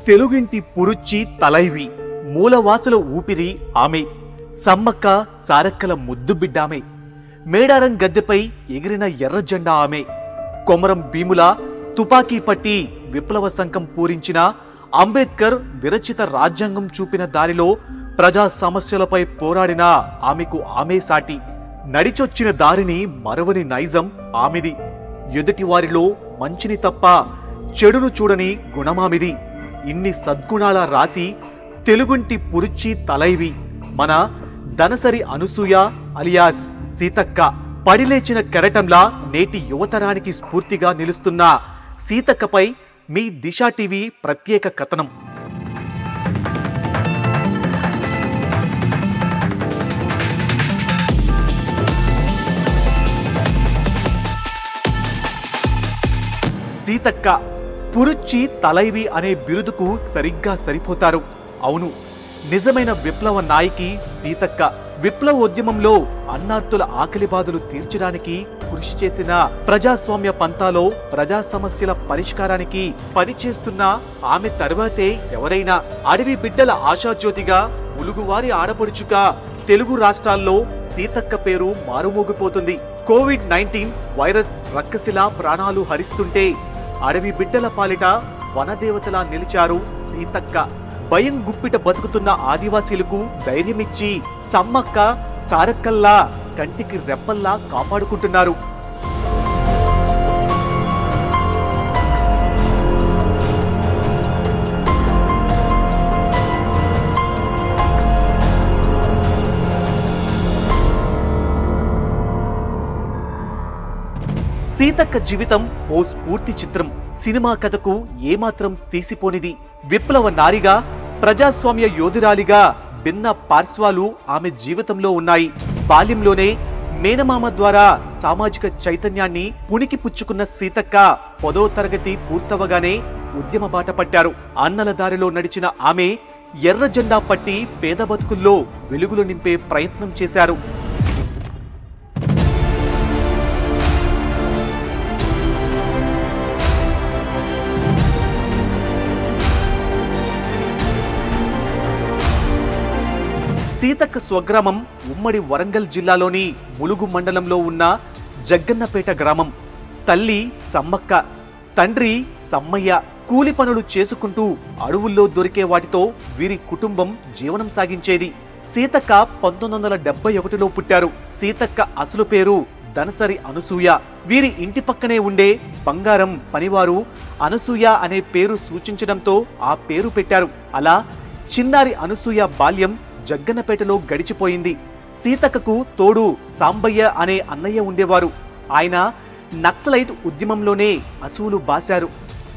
తెలుగింటి పురుచ్చి తలైవి మూలవాసుల ఊపిరి ఆమె సమ్మక్క సారక్కల ముద్దు బిడ్డామే మేడారం గద్దెపై ఎగిరిన ఎర్ర జెండా ఆమె కొమరం భీముల తుపాకీ పట్టి విప్లవ సంఘం పూరించిన అంబేద్కర్ విరచిత రాజ్యాంగం చూపిన దారిలో ప్రజా సమస్యలపై పోరాడిన ఆమెకు ఆమె సాటి నడిచొచ్చిన దారిని మరవని నైజం ఆమెది ఎదుటి వారిలో మంచిని తప్ప చెడును చూడని గుణమామిది ఇన్ని సద్గుణాల రాసి తెలుగుంటి పురుచి తలైవి మన దనసరి అనసూయ అలియాస్ సీతక్క పడిలేచిన కెరటంలా నేటి యువతరానికి స్ఫూర్తిగా నిలుస్తున్న సీతక్కపై మీ దిశ టీవీ ప్రత్యేక కథనం సీతక్క పురుచ్చి తలైవి అనే బిరుదుకు సరిగ్గా సరిపోతారు అవును నిజమైన విప్లవ నాయకి సీతక్క విప్లవోద్యమంలో అన్నార్తుల ఆకలి బాధలు తీర్చడానికి కృషి చేసిన ప్రజాస్వామ్య పంతాలో ప్రజా సమస్యల పరిష్కారానికి పనిచేస్తున్న ఆమె తర్వాతే ఎవరైనా అడవి బిడ్డల ఆశాజ్యోతిగా ములుగువారి ఆడపడుచుగా తెలుగు రాష్ట్రాల్లో సీతక్క పేరు మారుమోగిపోతుంది కోవిడ్ నైన్టీన్ వైరస్ రక్కసిలా ప్రాణాలు హరిస్తుంటే అడవి బిడ్డల పాలిట వనదేవతలా నిలిచారు సీతక్క భయం గుప్పిట బతుకుతున్న ఆదివాసీలకు ధైర్యమిచ్చి సమ్మక్క సారక్కల్లా కంటికి రెప్పల్లా కాపాడుకుంటున్నారు సీతక్క జీవితం ఓ స్ఫూర్తి చిత్రం సినిమా కథకు ఏమాత్రం తీసిపోనిది విప్లవ నారిగా ప్రజాస్వామ్య యోధురాలిగా భిన్న పార్శ్వాలు ఆమె జీవితంలో ఉన్నాయి బాల్యంలోనే మేనమామ ద్వారా సామాజిక చైతన్యాన్ని పుణికి పుచ్చుకున్న సీతక్క పదో తరగతి పూర్తవగానే ఉద్యమ బాట పట్టారు అన్నల దారిలో నడిచిన ఆమె ఎర్ర జెండా పట్టి పేద బతుకుల్లో వెలుగులు నింపే ప్రయత్నం చేశారు సీతక్క స్వగ్రామం ఉమ్మడి వరంగల్ జిల్లాలోని ములుగు మండలంలో ఉన్న జగ్గన్నపేట గ్రామం తల్లి సమ్మక్క తండ్రి సమ్మయ్య కూలి పనులు చేసుకుంటూ అడవుల్లో దొరికే వాటితో వీరి కుటుంబం జీవనం సాగించేది సీతక్క పంతొమ్మిది వందల డెబ్బై ఒకటిలో పుట్టారు సీతక్క అసలు పేరు దనసరి అనసూయ వీరి ఇంటి పక్కనే ఉండే బంగారం పనివారు అనసూయ అనే పేరు సూచించడంతో ఆ పేరు పెట్టారు అలా చిన్నారి అనసూయ బాల్యం జగ్గన్నపేటలో గడిచిపోయింది సీతక్కకు తోడు సాంబయ్య అనే అన్నయ్య ఉండేవారు ఆయన నక్సలైట్ ఉద్యమంలోనే అసువులు బాశారు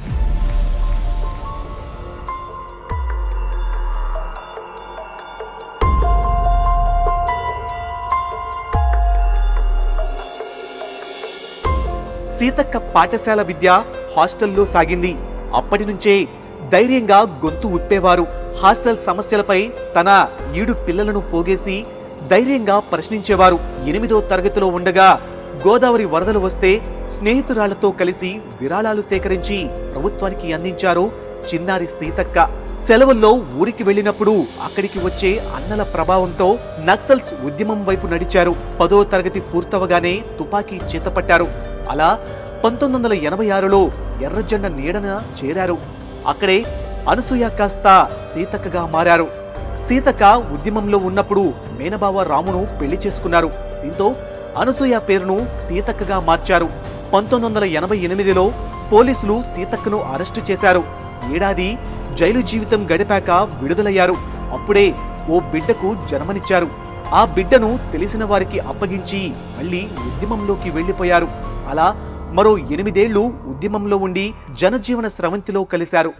సీతక్క పాఠశాల విద్య హాస్టల్లో సాగింది అప్పటి నుంచే ధైర్యంగా గొంతు విప్పేవారు హాస్టల్ సమస్యలపై తన ఈడు పిల్లలను పోగేసి ధైర్యంగా ప్రశ్నించేవారు ఎనిమిదో తరగతిలో ఉండగా గోదావరి వరదలు వస్తే స్నేహితురాళ్లతో కలిసి విరాళాలు సేకరించి ప్రభుత్వానికి అందించారు చిన్నారి సీతక్క సెలవుల్లో ఊరికి వెళ్ళినప్పుడు అక్కడికి వచ్చే అన్నల ప్రభావంతో నక్సల్స్ ఉద్యమం వైపు నడిచారు పదో తరగతి పూర్తవగానే తుపాకీ చేతపట్టారు అలా పంతొమ్మిది వందల ఎనభై ఆరులో ఎర్రజెండ నీడన చేరారు అక్కడే అనసూయ కాస్త సీతక్కగా మారారు సీతక్క ఉద్యమంలో ఉన్నప్పుడు మేనబావ రామును పెళ్లి చేసుకున్నారు దీంతో అనసూయ పేరును సీతక్కగా మార్చారు పంతొమ్మిది వందల ఎనభై ఎనిమిదిలో పోలీసులు సీతక్కను అరెస్టు చేశారు ఏడాది జైలు జీవితం గడిపాక విడుదలయ్యారు అప్పుడే ఓ బిడ్డకు జన్మనిచ్చారు ఆ బిడ్డను తెలిసిన వారికి అప్పగించి మళ్ళీ ఉద్యమంలోకి వెళ్లిపోయారు అలా మరో ఎనిమిదేళ్లు ఉద్యమంలో ఉండి జనజీవన స్రవంతిలో కలిశారు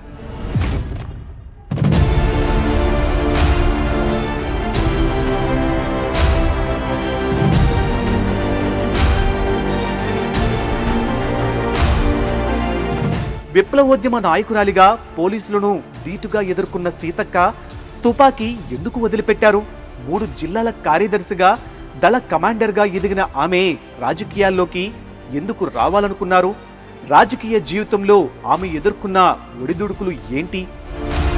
విప్లవోద్యమ నాయకురాలిగా పోలీసులను ధీటుగా ఎదుర్కొన్న సీతక్క తుపాకీ ఎందుకు వదిలిపెట్టారు మూడు జిల్లాల కార్యదర్శిగా దళ కమాండర్గా ఎదిగిన ఆమె రాజకీయాల్లోకి ఎందుకు రావాలనుకున్నారు రాజకీయ జీవితంలో ఆమె ఎదుర్కొన్న ఒడిదుడుకులు ఏంటి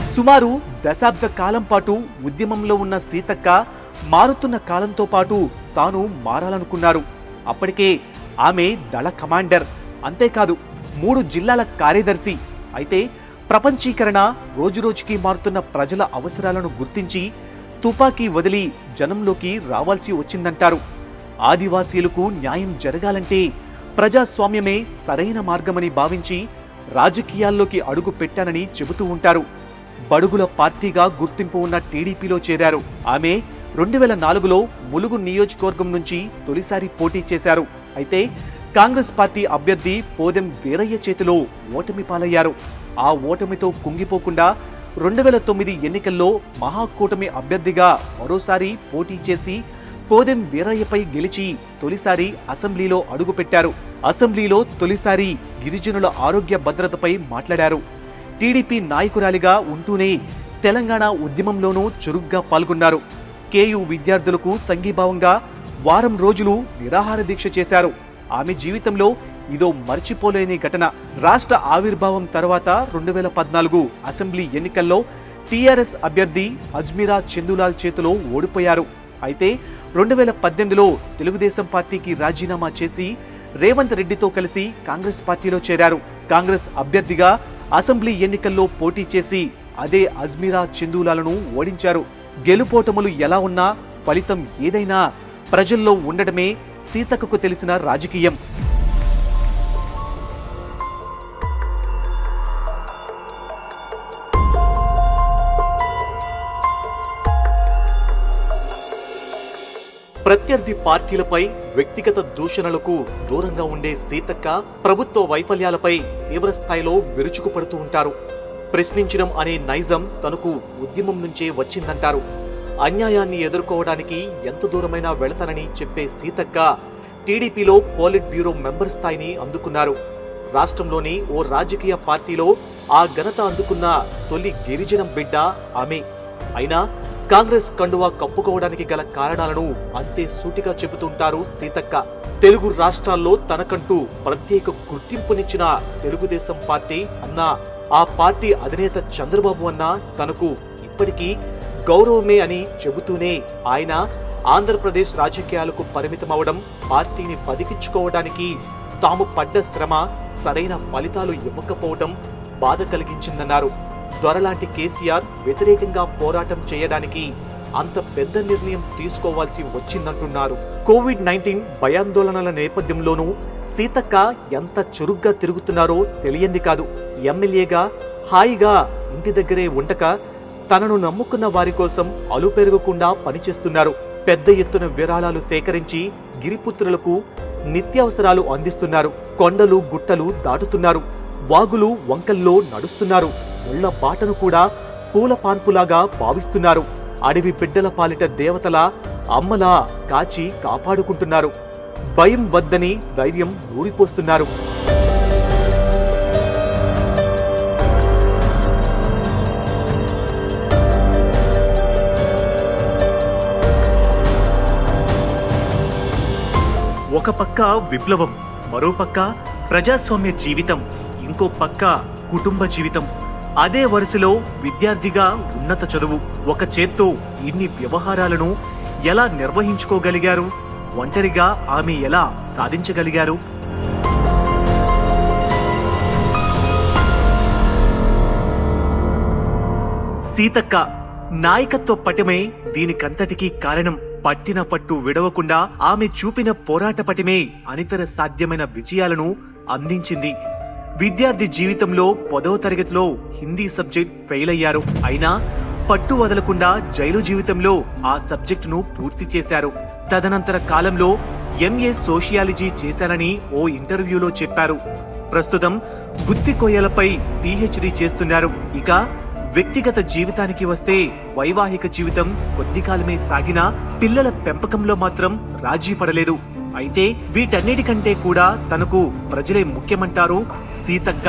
సుమారు దశాబ్ద కాలం పాటు ఉద్యమంలో ఉన్న సీతక్క మారుతున్న కాలంతో పాటు తాను మారాలనుకున్నారు అప్పటికే ఆమె దళ కమాండర్ అంతేకాదు మూడు జిల్లాల కార్యదర్శి అయితే ప్రపంచీకరణ రోజురోజుకి మారుతున్న ప్రజల అవసరాలను గుర్తించి తుపాకీ వదిలి జనంలోకి రావాల్సి వచ్చిందంటారు ఆదివాసీలకు న్యాయం జరగాలంటే ప్రజాస్వామ్యమే సరైన మార్గమని భావించి రాజకీయాల్లోకి అడుగు పెట్టానని చెబుతూ ఉంటారు బడుగుల పార్టీగా గుర్తింపు ఉన్న టీడీపీలో చేరారు ఆమె రెండు వేల నాలుగులో ములుగు నియోజకవర్గం నుంచి తొలిసారి పోటీ చేశారు అయితే కాంగ్రెస్ పార్టీ అభ్యర్థి పోదెం వీరయ్య చేతిలో ఓటమి పాలయ్యారు ఆ ఓటమితో కుంగిపోకుండా రెండు వేల తొమ్మిది ఎన్నికల్లో మహాకూటమి అభ్యర్థిగా మరోసారి పోటీ చేసి పోదెం వీరయ్యపై గెలిచి తొలిసారి అసెంబ్లీలో అడుగుపెట్టారు అసెంబ్లీలో తొలిసారి గిరిజనుల ఆరోగ్య భద్రతపై మాట్లాడారు టీడీపీ నాయకురాలిగా ఉంటూనే తెలంగాణ ఉద్యమంలోనూ చురుగ్గా పాల్గొన్నారు కేయు విద్యార్థులకు సంఘీభావంగా వారం రోజులు నిరాహార దీక్ష చేశారు ఆమె జీవితంలో ఇదో మర్చిపోలేని ఘటన రాష్ట్ర ఆవిర్భావం తర్వాత రెండు వేల పద్నాలుగు అసెంబ్లీ ఎన్నికల్లో టీఆర్ఎస్ అభ్యర్థి అజ్మీరా చందులాల్ చేతిలో ఓడిపోయారు అయితే రెండు వేల పద్దెనిమిదిలో తెలుగుదేశం పార్టీకి రాజీనామా చేసి రేవంత్ రెడ్డితో కలిసి కాంగ్రెస్ పార్టీలో చేరారు కాంగ్రెస్ అభ్యర్థిగా అసెంబ్లీ ఎన్నికల్లో పోటీ చేసి అదే అజ్మీరా చందూలాలను ఓడించారు గెలుపోటములు ఎలా ఉన్నా ఫలితం ఏదైనా ప్రజల్లో ఉండడమే సీతక్కకు తెలిసిన రాజకీయం ప్రత్యర్థి పార్టీలపై వ్యక్తిగత దూషణలకు దూరంగా ఉండే సీతక్క ప్రభుత్వ వైఫల్యాలపై తీవ్రస్థాయిలో విరుచుకుపడుతూ ఉంటారు ప్రశ్నించడం అనే నైజం తనకు ఉద్యమం నుంచే వచ్చిందంటారు అన్యాయాన్ని ఎదుర్కోవడానికి ఎంత దూరమైనా వెళతానని చెప్పే సీతక్క టీడీపీలో పోలిట్ బ్యూరో మెంబర్ స్థాయిని అందుకున్నారు రాష్ట్రంలోని ఓ రాజకీయ పార్టీలో ఆ ఘనత అందుకున్న తొలి గిరిజనం బిడ్డ ఆమె అయినా కాంగ్రెస్ కండువా కప్పుకోవడానికి గల కారణాలను అంతే సూటిగా చెబుతుంటారు సీతక్క తెలుగు రాష్ట్రాల్లో తనకంటూ ప్రత్యేక గుర్తింపునిచ్చిన తెలుగుదేశం పార్టీ అన్న ఆ పార్టీ అధినేత చంద్రబాబు అన్న తనకు ఇప్పటికీ గౌరవమే అని చెబుతూనే ఆయన ఆంధ్రప్రదేశ్ రాజకీయాలకు పరిమితమవడం పార్టీని బతికించుకోవడానికి తాము పడ్డ శ్రమ సరైన ఫలితాలు ఇవ్వకపోవడం బాధ కలిగించిందన్నారు దొరలాంటి కేసీఆర్ వ్యతిరేకంగా పోరాటం చేయడానికి అంత పెద్ద నిర్ణయం తీసుకోవాల్సి వచ్చిందంటున్నారు కోవిడ్ నైన్టీన్ భయాందోళనల నేపథ్యంలోనూ సీతక్క ఎంత చురుగ్గా తిరుగుతున్నారో తెలియంది కాదు ఎమ్మెల్యేగా హాయిగా ఇంటి దగ్గరే ఉండక తనను నమ్ముకున్న వారి కోసం అలుపెరగకుండా పనిచేస్తున్నారు పెద్ద ఎత్తున విరాళాలు సేకరించి గిరిపుత్రులకు నిత్యావసరాలు అందిస్తున్నారు కొండలు గుట్టలు దాటుతున్నారు వాగులు వంకల్లో నడుస్తున్నారు ముళ్ళ బాటను కూడా పూల పాన్పులాగా భావిస్తున్నారు అడవి బిడ్డల పాలిట దేవతల అమ్మలా కాచి కాపాడుకుంటున్నారు భయం వద్దని ధైర్యం ఊరిపోస్తున్నారు ఒక పక్క విప్లవం మరో పక్క ప్రజాస్వామ్య జీవితం ఇంకో పక్క కుటుంబ జీవితం అదే వరుసలో విద్యార్థిగా ఉన్నత చదువు ఒక చేత్తో ఇన్ని వ్యవహారాలను ఎలా నిర్వహించుకోగలిగారు ఒంటరిగా ఆమె ఎలా సాధించగలిగారు సీతక్క నాయకత్వ పటమే దీనికంతటికీ కారణం పట్టిన పట్టు విడవకుండా ఆమె చూపిన పోరాట పటిమే అనితర సాధ్యమైన విజయాలను అందించింది విద్యార్థి జీవితంలో పదవ తరగతిలో హిందీ సబ్జెక్ట్ ఫెయిల్ అయ్యారు అయినా పట్టు వదలకుండా జైలు జీవితంలో ఆ సబ్జెక్టును పూర్తి చేశారు తదనంతర కాలంలో ఎంఏ సోషియాలజీ చేశారని ఓ ఇంటర్వ్యూలో చెప్పారు ప్రస్తుతం గుత్తి కొయ్యలపై పిహెచ్డి చేస్తున్నారు ఇక వ్యక్తిగత జీవితానికి వస్తే వైవాహిక జీవితం కొద్ది కాలమే సాగినా పిల్లల పెంపకంలో మాత్రం రాజీ పడలేదు అయితే వీటన్నిటికంటే కూడా తనకు ప్రజలే ముఖ్యమంటారు సీతక్క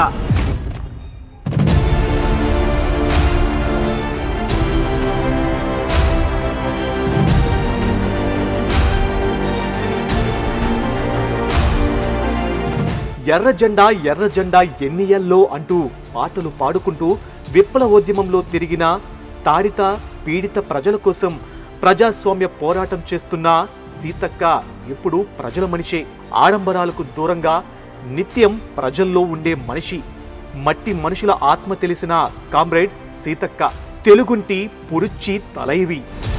ఎర్ర జెండా ఎర్ర జెండా ఎన్నియల్లో అంటూ పాటలు పాడుకుంటూ విప్లవోద్యమంలో తిరిగిన తాడిత పీడిత ప్రజల కోసం ప్రజాస్వామ్య పోరాటం చేస్తున్న సీతక్క ఎప్పుడూ ప్రజల మనిషే ఆడంబరాలకు దూరంగా నిత్యం ప్రజల్లో ఉండే మనిషి మట్టి మనుషుల ఆత్మ తెలిసిన కామ్రేడ్ సీతక్క తెలుగుంటి పురుచ్చి తలైవి